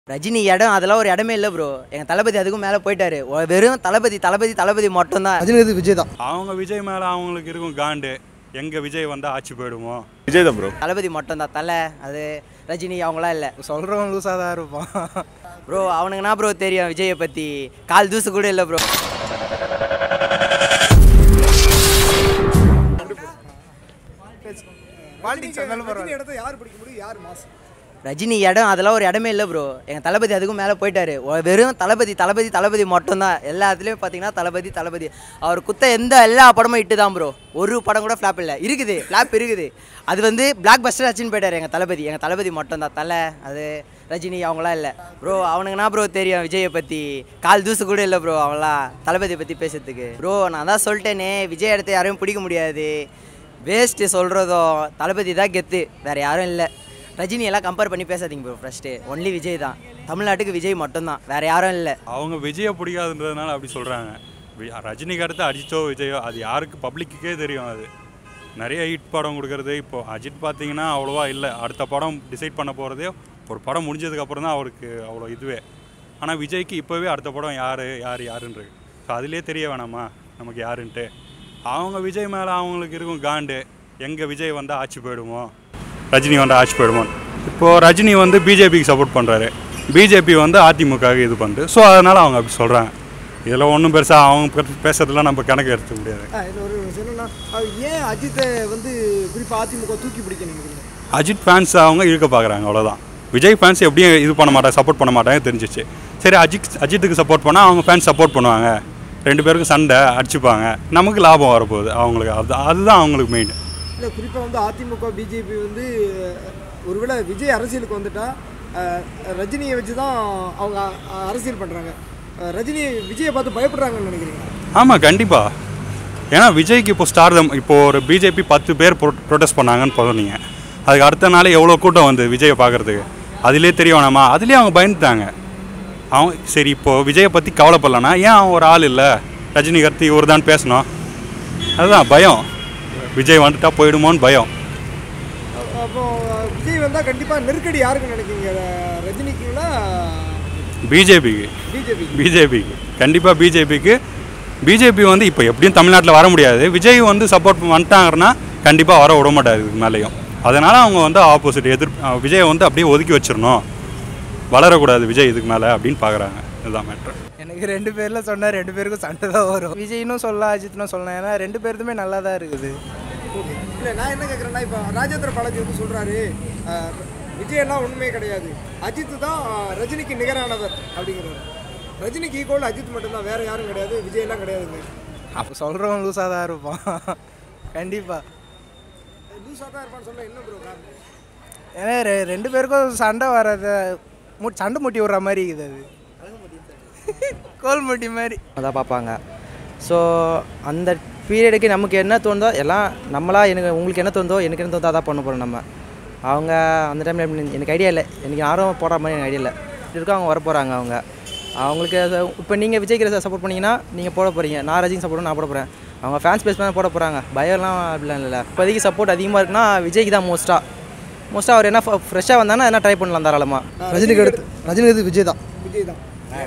ரஜினி இடம் அதெல்லாம் ஒரு இடமே இல்லை ப்ரோ எங்கள் தளபதி அதுக்கும் மேலே போயிட்டாரு ஒ- வெறும் தளபதி தளபதி தளபதி மட்டும்தான் ரஜினிகாந்த் விஜய் தான் அவங்க விஜய் மேலே அவங்களுக்கு இருக்கும் காண்டு எங்கே விஜய் வந்தால் ஆட்சி போயிடுவோம் விஜய் தான் ப்ரோ தளபதி மட்டும்தான் தலை அது ரஜினி அவங்களாம் இல்லை சொல்கிறவன் லூஸாக தான் இருப்பான் ப்ரோ அவனுக்கு என்ன ப்ரோ தெரியும் விஜயை பற்றி கால் தூசு கூட இல்லை ப்ரோ இடத்த யார் பிடிக்க முடியும் யார் மாஸ் ரஜினி இடம் அதெல்லாம் ஒரு இடமே இல்லை ப்ரோ எங்கள் தளபதி அதுக்கும் மேலே போயிட்டாரு ஒ- வெறும் தளபதி தளபதி தளபதி மட்டும்தான் எல்லாத்துலேயும் பார்த்தீங்கன்னா தளபதி தளபதி அவர் குத்த எந்த எல்லா படமும் இட்டு தான் ப்ரோ ஒரு படம் கூட ஃப்ளாப் இல்லை இருக்குது ஃப்ளாப் இருக்குது அது வந்து பிளாக் பஸ்டர் ஆச்சுன்னு போயிட்டாரு எங்கள் தளபதி எங்கள் தளபதி மட்டும்தான் தலை அது ரஜினி அவங்களாம் இல்லை ப்ரோ அவனுக்கு என்ன ப்ரோ தெரியும் விஜயை பற்றி கால் தூசு கூட இல்லை ப்ரோ அவங்களாம் தளபதியை பற்றி பேசுறதுக்கு ப்ரோ நான் தான் சொல்லிட்டேனே விஜய் இடத்த யாரையும் பிடிக்க முடியாது வேஸ்ட்டு சொல்கிறதும் தளபதி தான் கெத்து வேறு யாரும் இல்லை ரஜினி எல்லாம் கம்பேர் பண்ணி பேசாதீங்க ப்ரோ ஃபஸ்ட்டு ஒன்லி விஜய் தான் தமிழ்நாட்டுக்கு விஜய் மட்டும்தான் வேறு யாரும் இல்லை அவங்க விஜயை பிடிக்காதுன்றதுனால அப்படி சொல்கிறாங்க ரஜினிக்கு அடுத்து அஜித்தோ விஜயோ அது யாருக்கு பப்ளிக்குக்கே தெரியும் அது நிறைய ஹிட் படம் கொடுக்கறது இப்போ அஜித் பார்த்தீங்கன்னா அவ்வளோவா இல்லை அடுத்த படம் டிசைட் பண்ண போகிறதே ஒரு படம் முடிஞ்சதுக்கப்புறம் தான் அவருக்கு அவ்வளோ இதுவே ஆனால் விஜய்க்கு இப்போவே அடுத்த படம் யார் யார் யாருன்றது ஸோ அதுலேயே தெரிய வேணாமா நமக்கு யாருன்ட்டு அவங்க விஜய் மேலே அவங்களுக்கு இருக்கும் காண்டு எங்கே விஜய் வந்தால் ஆட்சி போயிடுமோ ரஜினி வந்தால் ஆட்சி போயிடுமோ இப்போது ரஜினி வந்து பிஜேபிக்கு சப்போர்ட் பண்ணுறாரு பிஜேபி வந்து அதிமுகவுக்கு இது பண்ணுது ஸோ அதனால் அவங்க அப்படி சொல்கிறாங்க இதில் ஒன்றும் பெருசாக அவங்க பே- பேசுறதுலாம் நம்ம கணக்கு எடுத்துக்க முடியாது இதில் ஒரு என்னன்னா அவர் ஏன் அஜித்தை வந்து குறிப்பாக அதிமுக தூக்கி பிடிக்க நினைக்கிறீங்க அஜித் ஃபேன்ஸ் அவங்க இழுக்க பார்க்குறாங்க அவ்வளோதான் விஜய் ஃபேன்ஸ் எப்படியும் இது பண்ண மாட்டாங்க சப்போர்ட் பண்ண மாட்டாங்க தெரிஞ்சிச்சு சரி அஜித் அஜித்துக்கு சப்போர்ட் பண்ணால் அவங்க ஃபேன்ஸ் சப்போர்ட் பண்ணுவாங்க ரெண்டு பேருக்கும் சண்டை அடிச்சுப்பாங்க நமக்கு லாபம் வரப்போகுது அவங்களுக்கு அது அதுதான் அவங்களுக்கு மெயின் இல்லை குறிப்பாக வந்து அதிமுக பிஜேபி வந்து ஒருவேளை விஜய் அரசியலுக்கு வந்துட்டா அஹ், ரஜினியை வச்சு தான் அவங்க அஹ், அரசியல் பண்ணுறாங்க ரஜினி விஜயை பார்த்து பயப்படுறாங்கன்னு நினைக்கிறீங்க ஆமாம் கண்டிப்பாக ஏன்னா விஜய்க்கு இப்போ ஸ்டார்தம் இப்போ ஒரு பிஜேபி பத்து பேர் ப்ரொடெஸ்ட் பண்ணாங்கன்னு சொன்னீங்க அதுக்கு அடுத்த நாள் எவ்வளோ கூட்டம் வந்து விஜயை பார்க்குறதுக்கு அதிலே தெரிய வேணாமா அதுலேயே அவங்க பயந்துட்டாங்க அவங்க சரி இப்போது விஜயை பற்றி கவலைப்படலன்னா ஏன் அவன் ஒரு ஆள் இல்லை ரஜினி கருத்து இவர் தான் பேசணும் அதுதான் பயம் விஜய் வந்துட்டா போயிடுமோன்னு பயம் அப்போ அஹ், விஜய் வந்தால் கண்டிப்பாக நெருக்கடி யாருக்கு நினைக்கிறீங்க அஹ், ரஜினிக்குங்களா பிஜேபிக்கு பிஜேபி பிஜேபிக்கு கண்டிப்பாக பிஜேபிக்கு பிஜேபி வந்து இப்போ எப்படியும் தமிழ்நாட்டில் வர முடியாது விஜய் வந்து சப்போர்ட் வந்துட்டாங்கன்னா கண்டிப்பாக வர விட மாட்டார் இதுக்கு மேலேயும் அதனால் அவங்க வந்து ஆப்போசிட் எதிர் அஹ் விஜயை வந்து அப்படியே ஒதுக்கி வச்சிடணும் வளரக்கூடாது விஜய் இதுக்கு மேலே அப்படின்னு பார்க்குறாங்க இதுதான் மேட்ரு எனக்கு ரெண்டு பேரில் சொன்னால் ரெண்டு பேருக்கும் சண்டை தான் வரும் விஜய்னும் சொல்லலாம் அஜித்னும் சொல்லலாம் ஏன்னா ரெண்டு பேருதுமே நல்லா தான் இருக்குது இல்லை நான் என்ன கேட்குறேன்னா இப்போ ராஜேந்திர பாலாஜி வந்து சொல்கிறாரு விஜயெல்லாம் உண்மையே கிடையாது அஜித் தான் அஹ், ரஜினிக்கு நிகரானவர் அப்படிங்கிறாரு ரஜினிக்கு ஈக்குவல் அஜித் மட்டும்தான் வேற யாரும் கிடையாது விஜயெல்லாம் கிடையாதுங்க அப்போ சொல்கிறவன் லூஸாக தான் இருப்பான் கண்டிப்பாக லூஸாக தான் இருப்பான்னு சொல்ல என்ன ப்ரோ காரணம் ஏன்னா ரெ- ரெண்டு பேருக்கும் சண்டை வர்றது மு சண்டை முட்டி விட்ற மாதிரி இருக்குது அது கோல் முட்டி மாதிரி தான் பார்ப்பாங்க ஸோ அந்த பீரியடுக்கு நமக்கு என்ன தோணுதோ எல்லாம் நம்மளா எனக்கு உங்களுக்கு என்ன தோணுதோ எனக்கு என்ன தோணுதோ அதான் பண்ண போகிறோம் நம்ம அவங்க அந்த டைமில் எனக்கு ஐடியா இல்லை எனக்கு யாரும் போடுற மாதிரி எனக்கு ஐடியா இல்லை இருக்கோ அவங்க வர போகிறாங்க அவங்க அவங்களுக்கு இப்போ நீங்கள் விஜய்க்கு சப்போர்ட் பண்ணீங்கன்னா நீங்கள் போட போகிறீங்க நான் ரஜினி சப்போர்ட் நான் போட போகிறேன் அவங்க ஃபேன்ஸ் பேஸ் பண்ண போட போகிறாங்க பயம்லாம் அப்படிலாம் இல்லை இப்போதைக்கு சப்போர்ட் அதிகமாக இருக்குன்னா விஜய்க்கு தான் மோஸ்ட்டாக மோஸ்ட்டாக அவர் என்ன ஃப்ரெஷ்ஷாக வந்தாங்கன்னா என்ன ட்ரை பண்ணலாம் தாராளமாக ரஜினிக்கு அடுத்து ரஜினிகாந்த் விஜய் தான் விஜய் தான்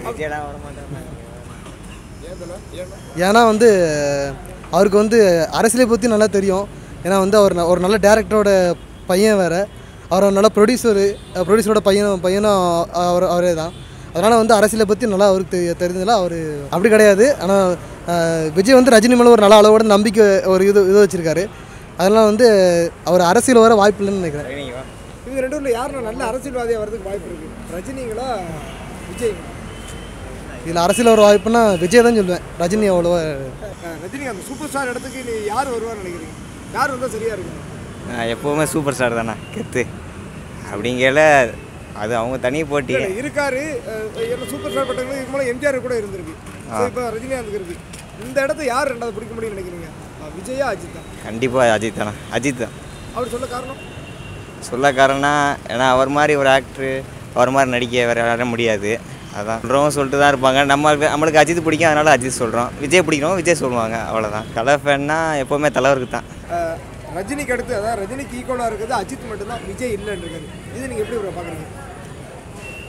ஏன்னா வந்து அவருக்கு வந்து அரசியலை பற்றி நல்லா தெரியும் ஏன்னா வந்து அவர் ந- ஒரு நல்ல டேரக்டரோட பையன் வேறு அவர் ஒரு நல்ல ப்ரொடியூசரு ப்ரொடியூசரோட பையனும் பையனும் அவர் அவரே தான் அதனால் வந்து அரசியலை பற்றி நல்லா அவருக்கு தெரி தெரிஞ்சதில்ல அவர் அப்படி கிடையாது ஆனால் விஜய் வந்து ரஜினி மேலே ஒரு நல்ல அளவோட நம்பிக்கை ஒரு இது இது வச்சுருக்காரு அதனால் வந்து அவர் அரசியல் வர வாய்ப்பு இல்லைன்னு நினைக்கிறேன் இவங்க ரெண்டு பேர்ல யாரும் நல்ல அரசியல்வாதியாக வரதுக்கு வாய்ப்பு இருக்கு ரஜினிங்களா விஜய் இதில் அரசியல் வர வாய்ப்புனா விஜய் தான் சொல்லுவேன் ரஜினி அவ்வளோவா ரஜினிகாந்த் சூப்பர் ஸ்டார் இடத்துக்கு நீ யார் வருவான்னு நினைக்கிறீங்க யார் வந்தால் சரியா இருக்கும் நான் எப்போவுமே சூப்பர் ஸ்டார் தானே கெத்து அப்படிங்கல அது அவங்க தனி போட்டி இல்ல, இருக்காரு அஹ், என்ன சூப்பர் ஸ்டார் பட்டவங்களும் இதுக்கு மேலே எம்ஜிஆர் கூட இருந்திருக்கு ஸோ இப்போ ரஜினிகாந்த் இருக்கு இந்த இடத்த யார் ரெண்டாவது பிடிக்க முடியும்னு நினைக்கிறீங்க அஹ், விஜயா அஜித்தா கண்டிப்பாக அஜித் தானே அஜித் தான் அவர் சொல்ல காரணம் சொல்ல காரணம்னா ஏன்னா அவர் மாதிரி ஒரு ஆக்டரு அவர் மாதிரி நடிக்க வேறு யாரும் முடியாது அதான் சொல்கிறவங்க சொல்லிட்டு தான் இருப்பாங்க நம்மளுக்கு நம்மளுக்கு அஜித் பிடிக்கும் அதனால அஜித் சொல்கிறோம் விஜய் பிடிக்கிறோம் விஜய் சொல்லுவாங்க அவ்வளோதான் தலை ஃபேன்னா எப்போவுமே தலைவருக்கு தான் அஹ், ரஜினிக்கு அடுத்து அதாவது ரஜினிக்கு ஈக்குவலாக இருக்கிறது அஜித் மட்டும்தான் விஜய் இல்லைன்னு இருக்காரு இது நீங்கள் எப்படி ப்ரோ பார்க்குறீங்க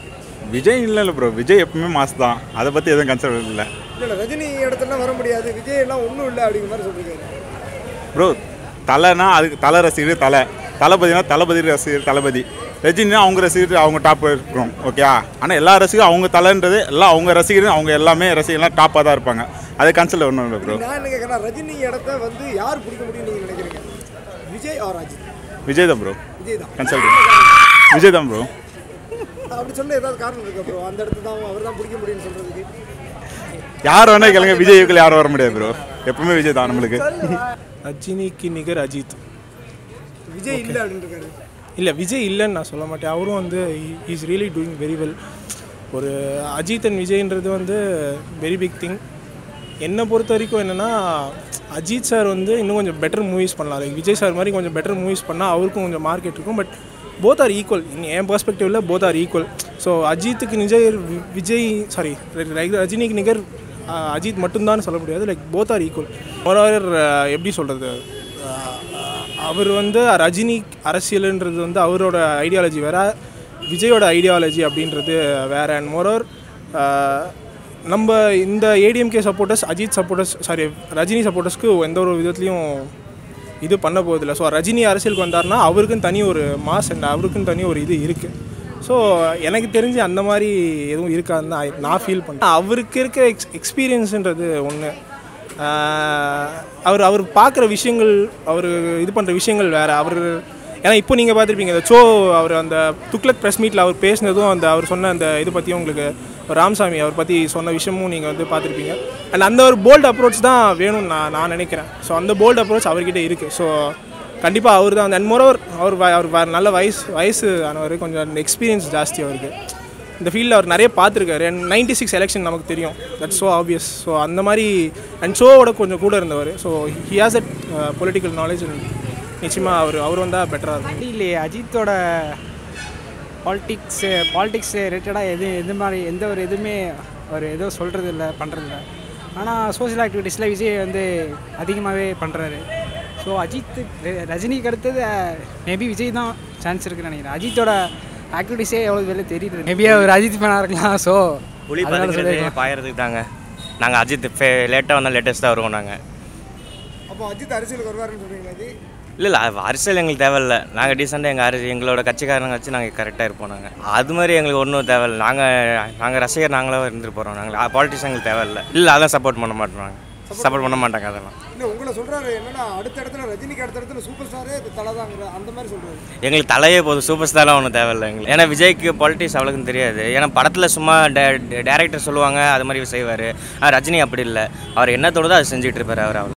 விஜய் இல்லை இல்லை ப்ரோ விஜய் எப்பவுமே மாஸ் தான் அதை பற்றி எதுவும் கன்சர்ன் இல்லை இல்லை இல்லை ரஜினி இடத்துல வர முடியாது விஜய் எல்லாம் ஒன்றும் இல்லை அப்படிங்கிற மாதிரி சொல்லியிருக்காரு ப்ரோ தலைனா அதுக்கு தலை ரசிகர் தலை தளபதினா தளபதி ரசிகர் தளபதி ரஜினினா அவங்க ரசிகர் அவங்க டாப் இருக்கிறோம் ஓகே ஆனால் எல்லா ரசிகரும் அவங்க தலைன்றது எல்லாம் அவங்க ரசிகரும் அவங்க எல்லாமே ரசிகர்லாம் டாப்பாக தான் இருப்பாங்க அது கன்சல் ஒன்றும் இல்லை ப்ரோ நான் என்ன கேட்குறேன் ரஜினி இடத்த வந்து யார் பிடிக்க முடியும்னு நீங்கள் நினைக்கிறீங்க விஜய் ஆர் அஜித் விஜய் தான் ப்ரோ விஜய் தான் கன்சல்ட் விஜய் தான் ப்ரோ அப்படி சொன்ன ஏதாவது காரணம் இருக்கா ப்ரோ அந்த இடத்துல தான் அவர் தான் பிடிக்க முடியும்னு சொல்கிறதுக்கு யார் வேணா கேளுங்க விஜய் யுக்கில் யாரும் வர முடியாது ப்ரோ எப்பவுமே விஜய் தான் நம்மளுக்கு ரஜினிக்கு நிகர் அஜித் விஜய் இல்லை அப்படின்னு இருக்காரு இல்லை விஜய் இல்லைன்னு நான் சொல்ல மாட்டேன் அவரும் வந்து is really doing very well ஒரு அஜித் அண்ட் விஜய்ன்றது வந்து வெரி பிக் திங் என்னை பொறுத்த வரைக்கும் என்னென்னா அஜித் சார் வந்து இன்னும் கொஞ்சம் பெட்டர் மூவிஸ் பண்ணலாம் லைக் விஜய் சார் மாதிரி கொஞ்சம் பெட்டர் மூவிஸ் பண்ணால் அவருக்கும் கொஞ்சம் மார்க்கெட் இருக்கும் பட் போத் ஆர் ஈக்குவல் என் பர்ஸ்பெக்டிவில் போத் ஆர் ஈக்குவல் ஸோ அஜித்துக்கு நிஜர் வி- விஜய் சாரி ரஜினிக்கு நிகர் அஹ், அஜித் மட்டும்தான் சொல்ல முடியாது like both are equal moreover எப்படி சொல்கிறது அவர் வந்து ரஜினி அரசியலுன்றது வந்து அவரோட ஐடியாலஜி வேற விஜயோட ஐடியாலஜி அப்படின்றது வேற அண்ட் மோரோவர் நம்ம இந்த ADMK supporters Ajith supporters sorry Rajini சப்போர்ட்டர்ஸ்க்கு எந்த ஒரு விதத்துலையும் இது பண்ண போதில்லை ஸோ ரஜினி அரசியலுக்கு வந்தார்னா அவருக்குன்னு தனி ஒரு மாஸ் அண்ட் அவருக்குன்னு தனி ஒரு இது இருக்குது ஸோ எனக்கு தெரிஞ்சு அந்த மாதிரி எதுவும் இருக்காதுன்னு தான் I- நான் ஃபீல் பண்ணேன் அவருக்கு இருக்க எக்ஸ் எக்ஸ்பீரியன்ஸுன்றது ஒன்று அவர் அவர் பார்க்குற விஷயங்கள் அவர் இது பண்ணுற விஷயங்கள் வேறு அவர் ஏன்னா இப்போ நீங்கள் பார்த்துருப்பீங்க இந்த சோ அவர் அந்த துக்ளக் ப்ரெஸ் மீட்டில் அவர் பேசினதும் அந்த அவர் சொன்ன அந்த இது பற்றியும் உங்களுக்கு ராமசாமி அவர் பற்றி சொன்ன விஷயமும் நீங்கள் வந்து பார்த்துருப்பீங்க அண்ட் அந்த ஒரு போல்டு அப்ரோச் தான் வேணும்னு நான் நான் நினைக்கிறேன் ஸோ அந்த போல்டு அப்ரோச் அவர்கிட்ட இருக்குது ஸோ கண்டிப்பாக அவர் தான் அண்ட் மோரோவர் அவர் வ- அவர் வ- நல்ல வயசு வயசு ஆனவர் கொஞ்சம் எக்ஸ்பீரியன்ஸ் ஜாஸ்தி அவருக்கு இந்த ஃபீல்டில் அவர் நிறைய பார்த்துருக்காரு அண்ட் நைன்டி சிக்ஸ் எலெக்ஷன் நமக்கு தெரியும் தட்ஸ் ஸோ ஆப்வியஸ் ஸோ அந்த மாதிரி அண்ட் ஷோவோட கொஞ்சம் கூட இருந்தவர் so he has at political knowledge நிச்சயமாக அவர் அவர் வந்தால் பெட்டராக இருக்கும் இல்லையே அஜித்தோட பாலிட்டிக்ஸு பாலிட்டிக்ஸ் ரிலேட்டடாக எது எது மாதிரி எந்த ஒரு இதுவுமே அவர் எதுவும் சொல்கிறது இல்லை பண்ணுறது இல்லை ஆனால் சோஷியல் ஆக்டிவிட்டீஸில் விஜய் வந்து அதிகமாகவே பண்ணுறாரு ஸோ அஜித் ர- ரஜினிக்கு அடுத்தது மேபி விஜய் தான் சான்ஸ் இருக்குன்னு நினைக்கிறேன் அஜித்தோட ஆக்டிவிட்டீஸே எவ்வளோ வெளில தெரியுது மேபி அவர் அஜித் ஃபேனாக இருக்கலாம் ஸோ புலி பதுங்கிறது பாயறதுக்கு தாங்க நாங்கள் அஜித் லேட்டாக வந்தால் லேட்டஸ்ட்டாக வருவோம் நாங்கள் அப்போ அஜித் அரசியலுக்கு வருவாருன்னு சொல்கிறீங்களா ஜி இல்லை இல்லை அரசியல் எங்களுக்கு தேவையில்ல நாங்கள் டீசெண்டாக எங்கள் அரசு எங்களோட கட்சிக்காரங்க வச்சு நாங்கள் கரெக்டாக இருப்போம் நாங்கள் அது மாதிரி எங்களுக்கு ஒன்றும் தேவையில்லை நாங்கள் நாங்கள் ரசிகர் நாங்களாக இருந்துட்டு போகிறோம் நாங்கள் பாலிட்டிக்ஸ் எங்களுக்கு தேவையில்லை இல்லை அதான் சப்போர்ட் பண்ண மாட்டோம் நாங்கள் சப்போர்ட் பண்ண மாட்டாங்க அதெல்லாம் இல்லை உங்களை சொல்கிறாரு என்னன்னா அடுத்த இடத்துல ரஜினிக்கு அடுத்த இடத்துல சூப்பர் ஸ்டாரே தலை தாங்கிற அந்த மாதிரி சொல்கிறாரு எங்களுக்கு தலையே போதும் சூப்பர் ஸ்டார்லாம் ஒன்றும் தேவையில்லை எங்களுக்கு ஏன்னா விஜய்க்கு பாலிட்டிக்ஸ் அவ்வளோக்கும் தெரியாது ஏன்னா படத்தில் சும்மா டே டேரக்டர் சொல்லுவாங்க அது மாதிரி செய்வார் ரஜினி அப்படி இல்லை அவர் என்ன தோணுதோ அதை செஞ்சுட்டு இருப்பார் அவர் அவ்வளோ